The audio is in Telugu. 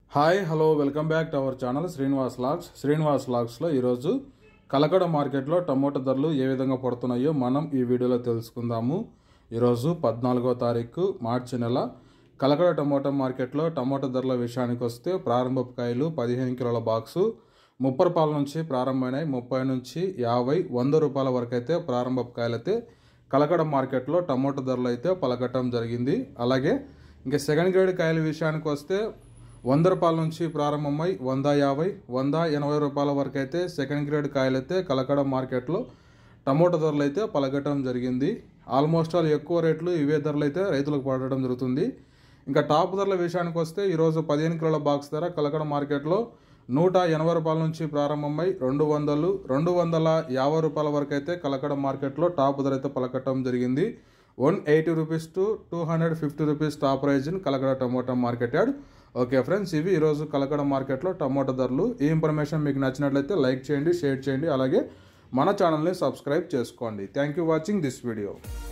hi hello welcome back to our channel Srinivas logs Srinivas లాగ్స్లో ఈరోజు కలకడ మార్కెట్లో టమోటా ధరలు ఏ విధంగా పడుతున్నాయో మనం ఈ వీడియోలో తెలుసుకుందాము ఈరోజు పద్నాలుగో తారీఖు మార్చి నెల కలకడ టమోటా మార్కెట్లో టమోటా ధరల విషయానికి వస్తే ప్రారంభపు కాయలు పదిహేను కిలోల బాక్సు ముప్పై రూపాయల నుంచి ప్రారంభమైనాయి ముప్పై నుంచి యాభై వంద రూపాయల వరకు అయితే ప్రారంభపు కాయలు అయితే కలకడ మార్కెట్లో టమోటా ధరలు అయితే పలకటం జరిగింది అలాగే ఇంకా సెకండ్ గ్రేడ్ కాయల విషయానికి వస్తే వంద రూపాయల నుంచి ప్రారంభమై వంద యాభై వంద ఎనభై రూపాయల వరకు అయితే సెకండ్ గ్రేడ్ కాయలు అయితే కలకడ మార్కెట్లో టమోటా ధరలు అయితే పలకటం జరిగింది ఆల్మోస్ట్ ఆల్ ఎక్కువ రేట్లు ఇవే ధరలు అయితే రైతులకు పడటం జరుగుతుంది ఇంకా టాప్ ధరల విషయానికి వస్తే ఈరోజు పదిహేను కిలోల బాక్స్ ధర కలకడ మార్కెట్లో నూట ఎనభై రూపాయల నుంచి ప్రారంభమై రెండు వందలు రెండు వందల యాభై రూపాయల వరకు అయితే కలకడ మార్కెట్లో టాప్ ధర అయితే పలకటం జరిగింది one eighty rupees to two hundred fifty rupees top price in Kalakada tomato market yard okay friends ఇవి ఈరోజు కలకడ మార్కెట్లో టమోటా ధరలు ఈ ఇన్ఫర్మేషన్ మీకు నచ్చినట్లయితే లైక్ చేయండి షేర్ చేయండి అలాగే మన ఛానల్ని సబ్స్క్రైబ్ చేసుకోండి thank you watching this video